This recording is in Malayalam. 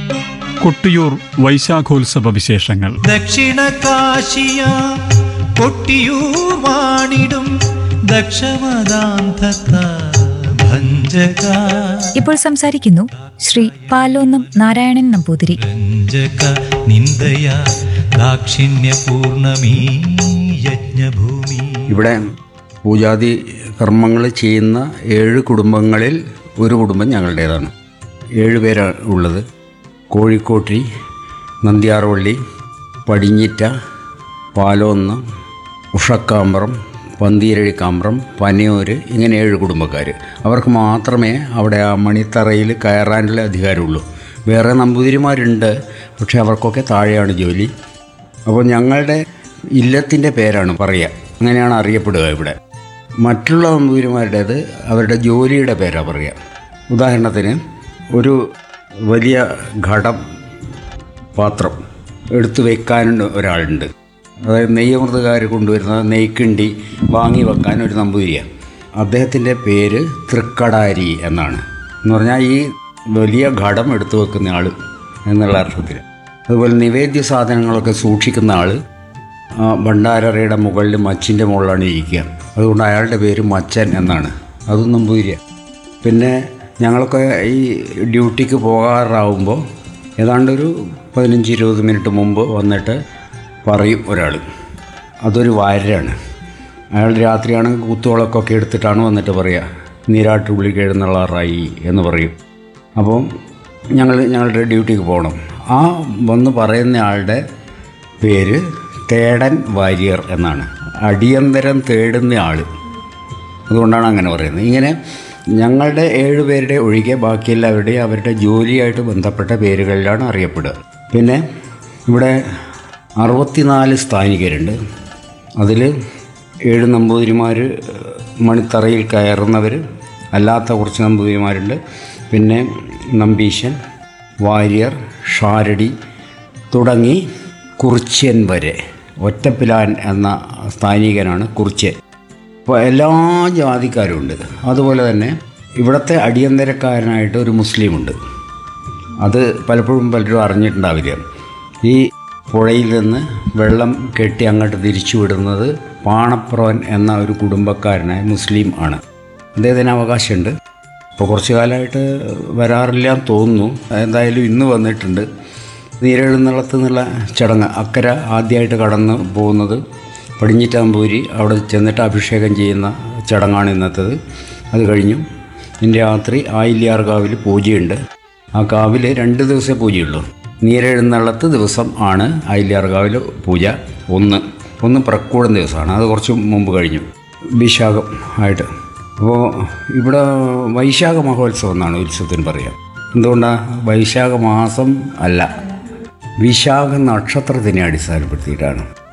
കൊട്ടിയൂർ വൈശാഖോത്സവ വിശേഷങ്ങൾ ദക്ഷിണ കാശിയ കൊട്ടിയൂർ വാണിടും ദക്ഷമദാന്തത്ത ഭഞ്ജക ഇപ്പോൾ സംസാരിക്കുന്നു ശ്രീ പാലോന്നം നാരായണൻ നമ്പൂതിരി ഭഞ്ജക നിന്ദയ ദാക്ഷിണ്യ പൂർണമീ യജ്ഞഭൂമി ഇവിടെ പൂജാതി കർമ്മങ്ങൾ ചെയ്യുന്ന ഏഴ് കുടുംബങ്ങളിൽ ഒരു കുടുംബം ഞങ്ങളുടേതാണ് ഏഴ് പേരാണ് ഉള്ളത് കോഴിക്കോട്ടി നന്ദിയാർവള്ളി പടിഞ്ഞിറ്റ പാലോന്ന് ഉഷക്കാമ്പ്രം പന്തീരഴിക്കാമ്പ്രം പനയൂർ ഇങ്ങനെ ഏഴ് കുടുംബക്കാർ അവർക്ക് മാത്രമേ അവിടെ ആ മണിത്തറയിൽ കയറാനുള്ള അധികാരമുള്ളൂ വേറെ നമ്പൂതിരിമാരുണ്ട് പക്ഷേ അവർക്കൊക്കെ താഴെയാണ് ജോലി അപ്പോൾ ഞങ്ങളുടെ ഇല്ലത്തിൻ്റെ പേരാണ് പറയുക അങ്ങനെയാണ് അറിയപ്പെടുക ഇവിടെ മറ്റുള്ള നമ്പൂതിരിമാരുടേത് അവരുടെ ജോലിയുടെ പേരാണ് പറയുക ഉദാഹരണത്തിന് ഒരു വലിയ ഘടം പാത്രം എടുത്തു വെക്കാൻ ഒരാളുണ്ട് അതായത് നെയ്യമൃതകാർ കൊണ്ടുവരുന്ന നെയ്ക്കിണ്ടി വാങ്ങി വെക്കാൻ ഒരു നമ്പൂതിരിയാണ് അദ്ദേഹത്തിൻ്റെ പേര് തൃക്കടാരി എന്നാണ് എന്ന് പറഞ്ഞാൽ ഈ വലിയ ഘടം എടുത്തു വെക്കുന്ന ആൾ എന്നുള്ള അർത്ഥത്തിൽ അതുപോലെ നിവേദ്യ സാധനങ്ങളൊക്കെ സൂക്ഷിക്കുന്ന ആൾ ആ ഭണ്ഡാരറയുടെ മുകളിൽ മച്ചിൻ്റെ മുകളിലാണ് ഇരിക്കുക അതുകൊണ്ട് അയാളുടെ പേര് മച്ചൻ എന്നാണ് അതും നമ്പൂതിരിയാണ് പിന്നെ ഞങ്ങളൊക്കെ ഈ ഡ്യൂട്ടിക്ക് പോകാറാവുമ്പോൾ ഏതാണ്ട് ഒരു പതിനഞ്ച് ഇരുപത് മിനിറ്റ് മുമ്പ് വന്നിട്ട് പറയും ഒരാൾ അതൊരു വാരരാണ് അയാൾ രാത്രിയാണെങ്കിൽ കുത്തുവിളക്കൊക്കെ എടുത്തിട്ടാണ് വന്നിട്ട് പറയുക നീരാട്ടുപുള്ളി എഴുന്നള്ളാറായി എന്ന് പറയും അപ്പം ഞങ്ങൾ ഞങ്ങളുടെ ഡ്യൂട്ടിക്ക് പോകണം ആ വന്ന് പറയുന്ന ആളുടെ പേര് തേടൻ വാര്യർ എന്നാണ് അടിയന്തരം തേടുന്ന ആൾ അതുകൊണ്ടാണ് അങ്ങനെ പറയുന്നത് ഇങ്ങനെ ഞങ്ങളുടെ ഏഴ് പേരുടെ ഒഴികെ ബാക്കി എല്ലാവരുടെയും അവരുടെ ജോലിയായിട്ട് ബന്ധപ്പെട്ട പേരുകളിലാണ് അറിയപ്പെടുക പിന്നെ ഇവിടെ അറുപത്തിനാല് സ്ഥാനികരുണ്ട് അതിൽ ഏഴ് നമ്പൂതിരിമാർ മണിത്തറയിൽ കയറുന്നവർ അല്ലാത്ത കുറച്ച് നമ്പൂതിരിമാരുണ്ട് പിന്നെ നമ്പീശൻ വാര്യർ ഷാരടി തുടങ്ങി കുറിച്യൻ വരെ ഒറ്റപ്പിലാൻ എന്ന സ്ഥാനികനാണ് കുറിച്യൻ അപ്പോൾ എല്ലാ ജാതിക്കാരും ഉണ്ട് അതുപോലെ തന്നെ ഇവിടുത്തെ അടിയന്തരക്കാരനായിട്ട് ഒരു മുസ്ലിമുണ്ട് അത് പലപ്പോഴും പലരും അറിഞ്ഞിട്ടുണ്ടാവില്ല ഈ പുഴയിൽ നിന്ന് വെള്ളം കെട്ടി അങ്ങോട്ട് തിരിച്ചു വിടുന്നത് പാണപ്രവൻ എന്ന ഒരു കുടുംബക്കാരനായ മുസ്ലിം ആണ് അദ്ദേഹത്തിന് അവകാശമുണ്ട് ഇപ്പോൾ കുറച്ച് കാലമായിട്ട് വരാറില്ല എന്ന് തോന്നുന്നു എന്തായാലും ഇന്ന് വന്നിട്ടുണ്ട് നീരെഴുന്നള്ളത്ത് എന്നുള്ള ചടങ്ങ് അക്കരെ ആദ്യമായിട്ട് കടന്ന് പോകുന്നത് പടിഞ്ഞിറ്റാമ്പൂരി അവിടെ ചെന്നിട്ട് അഭിഷേകം ചെയ്യുന്ന ചടങ്ങാണ് ഇന്നത്തേത് അത് കഴിഞ്ഞു ഇന്ന് രാത്രി ആയില്യാർകാവിൽ പൂജയുണ്ട് ആ കാവിൽ രണ്ട് ദിവസമേ പൂജയുള്ളൂ നീരെഴുന്നള്ളത്ത് ദിവസം ആണ് ആയില്യാർകാവിൽ പൂജ ഒന്ന് ഒന്ന് പ്രക്കൂടം ദിവസമാണ് അത് കുറച്ച് മുമ്പ് കഴിഞ്ഞു വിശാഖം ആയിട്ട് അപ്പോൾ ഇവിടെ വൈശാഖ മഹോത്സവം എന്നാണ് ഉത്സവത്തിന് പറയുക എന്തുകൊണ്ടാണ് വൈശാഖ മാസം അല്ല വിശാഖ നക്ഷത്രത്തിനെ അടിസ്ഥാനപ്പെടുത്തിയിട്ടാണ്